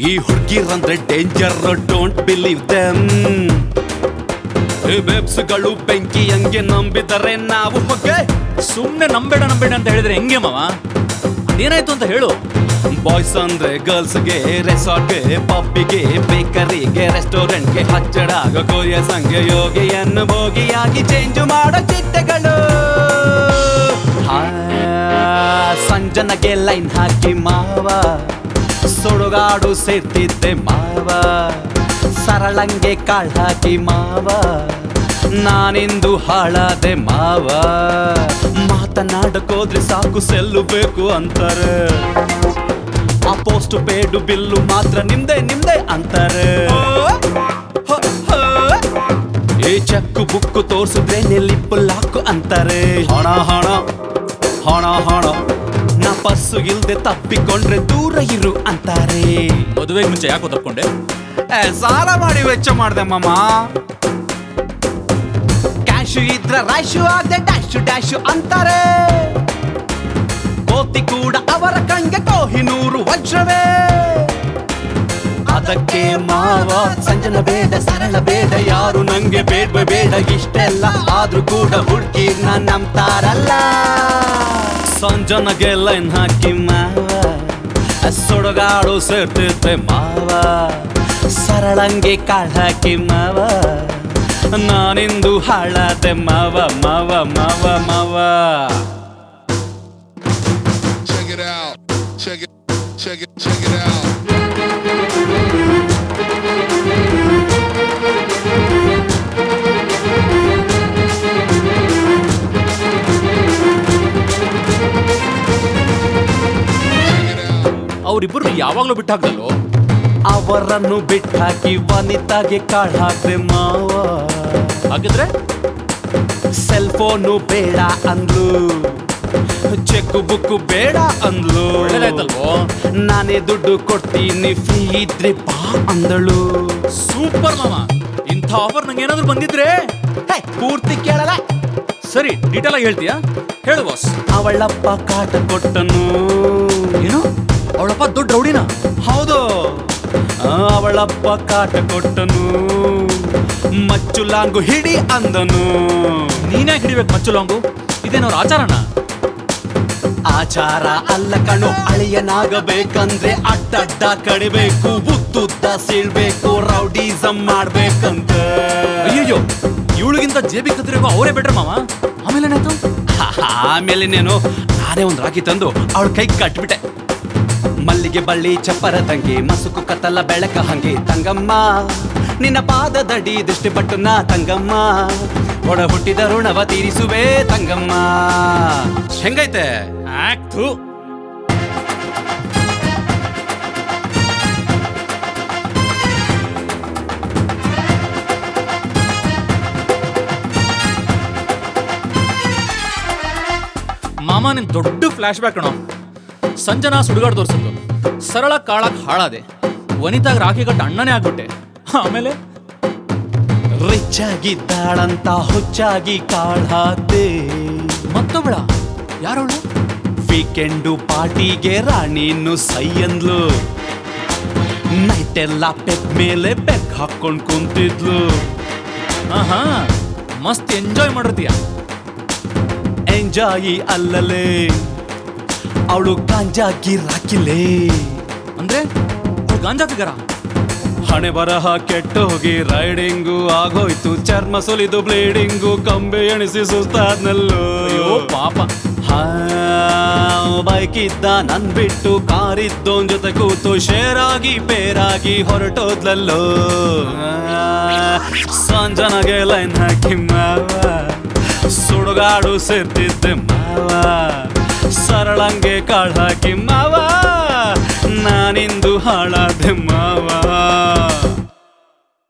ಈ ಹುಡುಗಿರಂದ್ರೆ danger don't believe them ವೆಬ್ಸ್ಗಳು ಬೆಂಕಿ ಹಂಗೆ ನಂಬಿದರೆ ನಾವು ಹೊಗೆ ಸುಮ್ನೆ ನಂಬೇಡ ನಂಬೇಡ ಅಂತ ಹೇಳಿದ್ರೆ ಹೆಂಗೆ ಮಾವ ಅದೇನಾಯ್ತು ಅಂತ ಹೇಳು ಬಾಯ್ಸ್ ಅಂದ್ರೆ ಗರ್ಲ್ಸ್ಗೆ ರೆಸಾರ್ಟ್ಗೆ ಪಬ್ಬಿಗೆ ಬೇಕರಿಗೆ ರೆಸ್ಟೋರೆಂಟ್ಗೆ ಹಚ್ಚಡ ಕೊರಿಯ ಸಂಖ್ಯೆ ಯೋಗಿಯನ್ನು ಭೋಗಿಯಾಗಿ ಚೇಂಜ್ ಮಾಡೋ ಚಿಟ್ಟೆಗಳು ಹಾ, ಸಂಜನಗೆ ಲೈನ್ ಹಾಕಿ ಮಾವ ಸುಡುಗಾಡು ಸೇರ್ತಿದ್ದೆ ಮಾವ ಸರಳಂಗೆ ಕಾಳ್ ಹಾಕಿ ಮಾವ ನಾನಿಂದು ಹಾಳಾದೆ ಮಾವ ಮಾತನಾಡಕೋದ್ರೆ ಸಾಕು ಸೆಲ್ಲು ಬೇಕು ಅಂತಾರೆ ಆ ಪೋಸ್ಟ್ ಪೇಡು ಬಿಲ್ಲು ಮಾತ್ರ ನಿಮ್ದೆ ನಿಮ್ದೆ ಅಂತಾರೆ ಈ ಚೆಕ್ ಬುಕ್ ತೋರ್ಸಿದ್ರೆ ಲಿಪ್ಪು ಲಾಕು ಅಂತಾರೆ ಹಣ ಹಣ ಹಣ ಹಣ ನಾ ಪರ್ಸು ಇಲ್ದೆ ತಪ್ಪಿಕೊಂಡ್ರೆ ದೂರ ಇರು ಅಂತಾರೆ ಮದುವೆಗೆ ಮುಂಚೆ ಯಾಕೋ ತಪ್ಕೊಂಡೆ ಏ, ಸಾಲ ಮಾಡಿ ವೆಚ್ಚ ಮಾಡ್ದೆ ಮಾಮ ಕ್ಯಾಶು ಇದ್ರ ರಾಶು ಆಗದೆ ಡ್ಯಾಶು ಡ್ಯಾಶು ಅಂತಾರೆ ಕೋತಿ ಕೂಡ ಅವರ ಕಣ್ಗೆ ಕೋಹಿನೂರು ವಜ್ರವೇ ಅದಕ್ಕೆ ಮಾವ ಸಂಜನ ಬೇಡ ಸರಳ ಬೇಡ ಯಾರು ನಂಗೆ ಬೇಡ ಬೇಡ ಇಷ್ಟೆಲ್ಲ ಆದ್ರೂ ಕೂಡ ಹುಡುಗಿರ್ನ ನಂಬ್ತಾರಲ್ಲ ಸಂಜನಗೆ ಲೈನ್ ಹಾಕಿ ಮಾವ ಸುಡುಗಾಡು ಸೇರ್ತಿದ್ದೆ ಮಾವ ಸರಳಂಗೆ ಕಾಳ್ ಹಾಕಿ ಮಾವ ನಾನಿಂದು ಹಾಳಾದೆ ಮಾವ ಮಾವ ಮಾವ ಮಾವ Check it out. Check it. Check it. Check it out. Check it out. ಅವ್ರಿಬ್ರು ಯಾವಾಗ್ಲೂ ಬಿಟ್ಟು ಹಾಕ್ದಲ್ಲೋ ಅವರನ್ನು ಬಿಟ್ಟಾಕಿ ವನಿತಾಗೆ ಕಾಳ್ ಹಾಕ್ದೆ ಮಾವ ಹಾಗಿದ್ರೆ ಸೆಲ್ ಫೋನು ಬೇಡ ಅಂದ್ಲು ಚೆಕ್ ಬುಕ್ ಬೇಡ ಅಂದ್ಲು ಒಳ್ಳೇದಾಯ್ತಲ್ವೋ ನಾನೇ ದುಡ್ಡು ಕೊಡ್ತೀನಿ ಫ್ರೀ ಇದ್ರೆ ಬಾ ಅಂದಳು ಸೂಪರ್ ಮಾಮ ಇಂಥ ಆಫರ್ ನಂಗೆ ಏನಾದ್ರು ಬಂದಿದ್ರೆ ಹೇ, ಪೂರ್ತಿ ಕೇಳಲ್ಲ ಸರಿ ಡೀಟೇಲ್ ಆಗಿ ಹೇಳ್ತೀಯಾ ಹೇಳು ಬಾಸ್ ಅವಳಪ್ಪ ಕಾಟ ಕೊಟ್ಟನು ಏನು ಅವಳಪ್ಪ ದೊಡ್ಡ ರೌಡಿನ ಹೌದು ಆ, ಅವಳಪ್ಪ ಕಾಟ ಕೊಟ್ಟನು ಮಚ್ಚು ಲಾಂಗು ಹಿಡಿ ಅಂದನು ನೀನೇ ಹಿಡಿಬೇಕು ಮಚ್ಚು ಲಾಂಗು ಇದೇನವ್ರ ಆಚಾರನ ಆಚಾರ ಅಲ್ಲ ಕಣು ಅಳಿಯನಾಗಬೇಕಂದ್ರೆ ಅಡ್ಡಡ್ಡ ಕಡಿಬೇಕು ಬುದ್ದುದ್ದ ಸೀಳ್ಬೇಕು ರೌಡಿಸಮ್ ಮಾಡ್ಬೇಕಂತ ಅಯ್ಯಯ್ಯೋ ಇವಳಿಗಿಂತ ಜೇಬಿ ಕತ್ತಿರಿಗೋ ಅವರೇ ಬೆಟ್ರ್ ಮಾಮ ಆಮೇಲೆ ಏನಾಯ್ತು ಆಮೇಲೆ ನೀನು ನಾನೇ ಒಂದು ರಾಖಿ ತಂದು ಅವಳ ಕೈ ಕಟ್ಬಿಟ್ಟೆ ಮಲ್ಲಿಗೆ ಬಳ್ಳಿ ಚಪ್ಪರ ತಂಗಿ ಮಸುಕು ಕತ್ತಲ ಬೆಳಕ ಹಂಗೆ ತಂಗಮ್ಮ ನಿನ್ನ ಪಾದದಡಿ ದೃಷ್ಟಿ ಪಟ್ಟು ನಾ ತಂಗಮ್ಮ ಒಡ ಹುಟ್ಟಿದ ಋಣವ ತೀರಿಸುವೆ ತಂಗಮ್ಮ ಹೆಂಗೈತೆ ಆಕ್ತು ಮಾಮ ನಿನ್ ದೊಡ್ಡ ಫ್ಲಾಶ್ ಬ್ಯಾಕ್ ಕಣೋ ಸಂಜನಾ ಸುಡುಗಾಡ್ ತೋರ್ಸಿದ್ದು ಸರಳ ಕಾಳಕ್ ಹಾಳಾದೆ ವನಿತಾಗ ರಾಖಿ ಕಟ್ಟ ಅಣ್ಣನೇ ಆಗ್ಬಿಟ್ಟೆ ಆಮೇಲೆ ರಿಚ್ ಆಗಿದ್ದಾಳಂತ ಹುಚ್ಚಾಗಿ ಕಾಳಾದೆ ಮತ್ತೊಬ್ಳ ಯಾರವಳು ವೀಕೆಂಡು ಪಾರ್ಟಿಗೆ ರಾಣಿನು ಸೈ ಅಂದ್ಲು ನೈಟ್ ಎಲ್ಲ ಪೆಕ್ ಮೇಲೆ ಬೆಕ್ ಹಾಕೊಂಡ್ ಕುಂತಿದ್ಲು ಆಹಾ ಮಸ್ತ್ ಎಂಜಾಯ್ ಮಾಡಿರ್ತೀಯ ಎಂಜಾಯಿ ಅಲ್ಲಲೇ ಅವಳು ಗಾಂಜಾಗಿ ರಾಕಿಲೇ ಅಂದ್ರೆ ಅವ್ಳ್ ಗಾಂಜಾ ಫಿಗರ ಹಣೆ ಬರಹ ಕೆಟ್ಟೋಗಿ ರೈಡಿಂಗು ಆಗೋಯ್ತು ಚರ್ಮ ಸುಲಿದು ಬ್ಲೀಡಿಂಗು ಕಂಬೆ ಎಣಿಸಿ ಸುಸ್ತಾದ್ನಲ್ಲೋ ಅಯ್ಯೋ ಪಾಪ ಹಾ ಬೈಕ್ ಇದ್ದ ನನ್ ಬಿಟ್ಟು ಕಾರಿದ್ದೋನ್ ಜೊತೆ ಕೂತು ಶೇರಾಗಿ ಪೇರಾಗಿ ಹೊರಟೋದ್ಲಲ್ಲೋ ಸಂಜನಗೆ ಲೈನ್ ಹಾಕಿ ಮಾವ ಸುಡುಗಾಡು ಸೇರ್ತಿದ್ದೆ ಮಾವ ಸರಳಂಗೆ ಕಾಳ್ ಹಾಕಿ ಮಾವ ನಾನಿಂದು ಹಾಳಾದೆ ಮಾವ